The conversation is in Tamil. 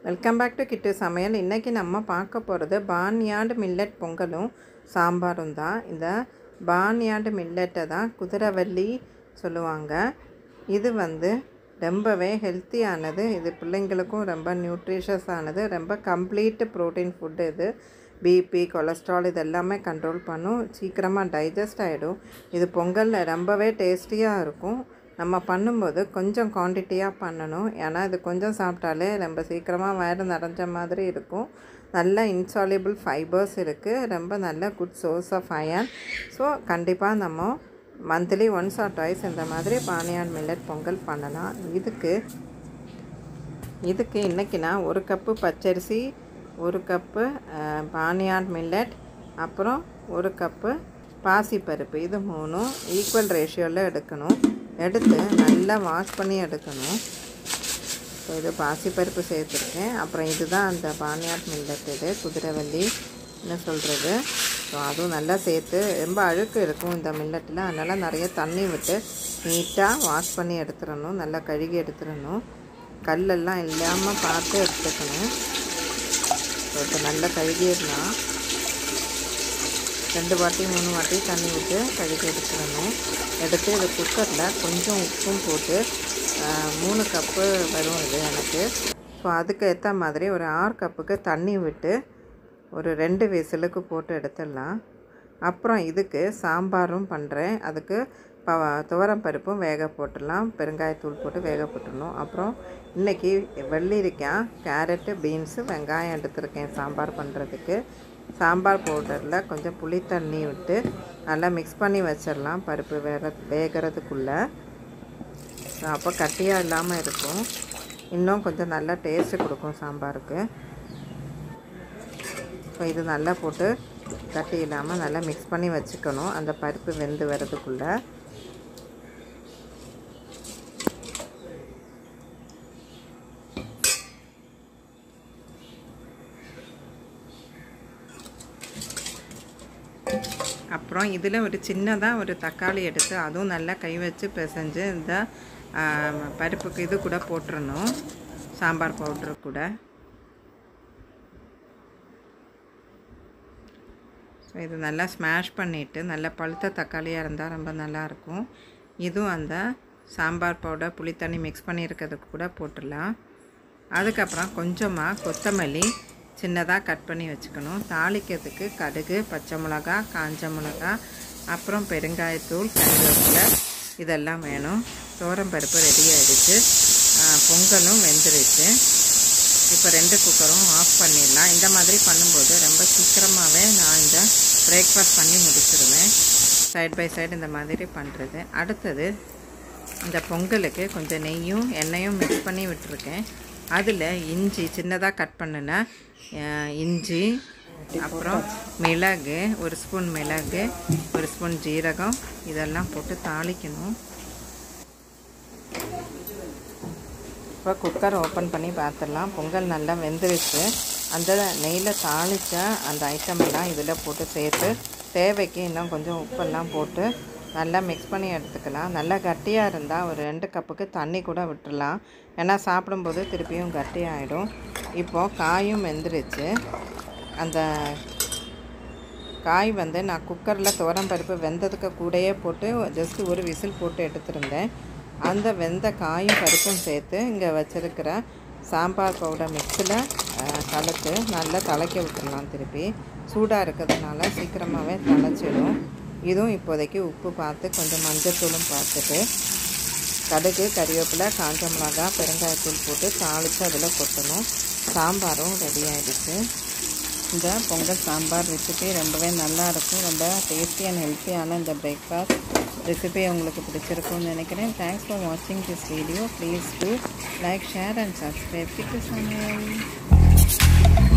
வெல்கம் பேக் டு கிட்டு சமையல் இன்றைக்கி நம்ம பார்க்க போகிறது பான்யார்டு மில்லட் பொங்கலும் சாம்பாரும் தான் இந்த பான்யார்டு மில்லட்டை தான் குதிரவள்ளி சொல்லுவாங்க இது வந்து ரொம்பவே ஹெல்த்தியானது இது பிள்ளைங்களுக்கும் ரொம்ப நியூட்ரிஷியஸ் ஆனது ரொம்ப கம்ப்ளீட் ப்ரோட்டீன் ஃபுட்டு இது பிபி கொலஸ்ட்ரால் இது எல்லாமே கண்ட்ரோல் பண்ணும் சீக்கிரமாக டைஜஸ்ட் ஆகிடும் இது பொங்கலில் ரொம்பவே டேஸ்டியாக இருக்கும் நம்ம பண்ணும்போது கொஞ்சம் குவான்டிட்டியாக பண்ணணும் ஏன்னா இது கொஞ்சம் சாப்பிட்டாலே ரொம்ப சீக்கிரமாக வயிறு நிறைஞ்ச மாதிரி இருக்கும் நல்ல இன்சாலிபிள் ஃபைபர்ஸ் இருக்குது ரொம்ப நல்ல good source of iron so கண்டிப்பாக நம்ம மந்த்லி ஒன்ஸ் ஆர் ட்வைஸ் இந்த மாதிரி பானியான் மில்லட் பொங்கல் பண்ணலாம் இதுக்கு இதுக்கு இன்றைக்கி நான் ஒரு கப்பு பச்சரிசி ஒரு கப்பு பானியான் மில்லட் அப்புறம் ஒரு கப்பு பாசிப்பருப்பு இது மூணும் ஈக்குவல் ரேஷியோவில் எடுக்கணும் எடுத்து நல்லா வாஷ் பண்ணி எடுக்கணும் ஸோ இது பாசிப்பருப்பு சேர்த்துருக்கேன் அப்புறம் இதுதான் அந்த பானியாட் மில்லட் இது குதிரைவள்ளி என்ன சொல்கிறது ஸோ அதுவும் நல்லா சேர்த்து ரொம்ப அழுக்கு இருக்கும் இந்த மில்லட்டில் அதனால் நிறைய தண்ணி விட்டு நீட்டாக வாஷ் பண்ணி எடுத்துடணும் நல்லா கழுகி எடுத்துடணும் கல்லெல்லாம் இல்லாமல் பார்த்து எடுத்துக்கணும் ஸோ இப்போ நல்லா கழுகிடலாம் ரெண்டு வாட்டி மூணு வாட்டி தண்ணி விட்டு கழுகி எடுத்துடணும் எடுத்து இது குக்கரில் கொஞ்சம் உப்பும் போட்டு மூணு கப்பு வரும் இது எனக்கு ஸோ அதுக்கு ஏற்ற மாதிரி ஒரு ஆறு கப்புக்கு தண்ணி விட்டு ஒரு ரெண்டு விசிலுக்கு போட்டு எடுத்துடலாம் அப்புறம் இதுக்கு சாம்பாரும் பண்ணுறேன் அதுக்கு ப துவரம் பருப்பும் வேக போட்டுடலாம் பெருங்காயத்தூள் போட்டு வேக போட்டுடணும் அப்புறம் இன்றைக்கி வெள்ளரிக்காய் கேரட்டு பீன்ஸு வெங்காயம் எடுத்துருக்கேன் சாம்பார் பண்ணுறதுக்கு சாம்பார் பவுடரில் கொஞ்சம் புளி தண்ணி விட்டு நல்லா மிக்ஸ் பண்ணி வச்சிடலாம் பருப்பு வேக வேகிறதுக்குள்ளே அப்போ கட்டியாக இல்லாமல் இருக்கும் இன்னும் கொஞ்சம் நல்லா டேஸ்ட்டு கொடுக்கும் சாம்பாருக்கு ஸோ இது நல்லா போட்டு கட்டி இல்லாமல் நல்லா மிக்ஸ் பண்ணி வச்சுக்கணும் அந்த பருப்பு வெந்து வர்றதுக்குள்ளே அப்புறம் இதில் ஒரு சின்னதாக ஒரு தக்காளி எடுத்து அதுவும் நல்லா கை வச்சு பிசைஞ்சு இந்த பருப்புக்கு இது கூட போட்டுறணும் சாம்பார் பவுட்ரு கூட ஸோ இது நல்லா ஸ்மாஷ் பண்ணிவிட்டு நல்லா பழுத்த தக்காளியாக இருந்தால் ரொம்ப நல்லாயிருக்கும் இதுவும் அந்த சாம்பார் பவுடர் புளித்தண்ணி மிக்ஸ் பண்ணியிருக்கிறதுக்கு கூட போட்டுடலாம் அதுக்கப்புறம் கொஞ்சமாக கொத்தமல்லி சின்னதாக கட் பண்ணி வச்சுக்கணும் தாளிக்கிறதுக்கு கடுகு பச்சை மிளகா காஞ்ச மிளகா அப்புறம் பெருங்காயத்தூள் கருவேப்பிலை இதெல்லாம் வேணும் தோரம் பருப்பு ரெடி ஆகிடுச்சு பொங்கலும் வெந்துருச்சு இப்போ ரெண்டு குக்கரும் ஆஃப் பண்ணிடலாம் இந்த மாதிரி பண்ணும்போது ரொம்ப சீக்கிரமாகவே நான் இந்த பிரேக்ஃபாஸ்ட் பண்ணி முடிச்சிடுவேன் சைட் பை சைடு இந்த மாதிரி பண்ணுறது அடுத்தது இந்த பொங்கலுக்கு கொஞ்சம் நெய்யும் எண்ணெயும் மிக்ஸ் பண்ணி விட்டுருக்கேன் அதில் இஞ்சி சின்னதாக கட் பண்ணின இஞ்சி அப்புறம் மிளகு ஒரு ஸ்பூன் மிளகு ஒரு ஸ்பூன் ஜீரகம் இதெல்லாம் போட்டு தாளிக்கணும் இப்போ குக்கர் ஓப்பன் பண்ணி பார்த்துடலாம் பொங்கல் நல்லா வெந்துருச்சு அந்த நெய்யில் தாளித்த அந்த ஐட்டமெல்லாம் இதில் போட்டு சேர்த்து தேவைக்கு இன்னும் கொஞ்சம் உப்பெல்லாம் போட்டு நல்லா மிக்ஸ் பண்ணி எடுத்துக்கலாம் நல்லா கட்டியாக இருந்தால் ஒரு ரெண்டு கப்புக்கு தண்ணி கூட விட்டுடலாம் ஏன்னா சாப்பிடும்போது திருப்பியும் கட்டியாகிடும் இப்போது காயும் வெந்துருச்சு அந்த காய் வந்து நான் குக்கரில் துவரம் பருப்பு வெந்ததுக்கு கூடயே போட்டு ஜஸ்ட்டு ஒரு விசில் போட்டு எடுத்துருந்தேன் அந்த வெந்த காயும் பருப்பும் சேர்த்து இங்கே வச்சுருக்கிற சாம்பார் பவுடர் மிக்ஸில் கலத்து நல்லா தலைக்க விட்டுடலாம் திருப்பி சூடாக இருக்கிறதுனால சீக்கிரமாகவே தலைச்சிடும் இதுவும் இப்போதைக்கு உப்பு பார்த்து கொஞ்சம் மஞ்சத்தூளும் பார்த்துட்டு கடுகு கறிவேப்பிலை காஞ்ச மிளகா பெருங்காயத்தூள் போட்டு தாளித்து அதில் கொட்டணும் சாம்பாரும் ரெடி ஆகிடுச்சு இந்த பொங்கல் சாம்பார் ரெசிபி ரொம்பவே நல்லாயிருக்கும் ரொம்ப டேஸ்டி அண்ட் ஹெல்த்தியான இந்த பிரேக்ஃபாஸ்ட் ரெசிபி உங்களுக்கு பிடிச்சிருக்கும்னு நினைக்கிறேன் தேங்க்ஸ் ஃபார் வாட்சிங் this video please do like share and subscribe Kittu சமையல்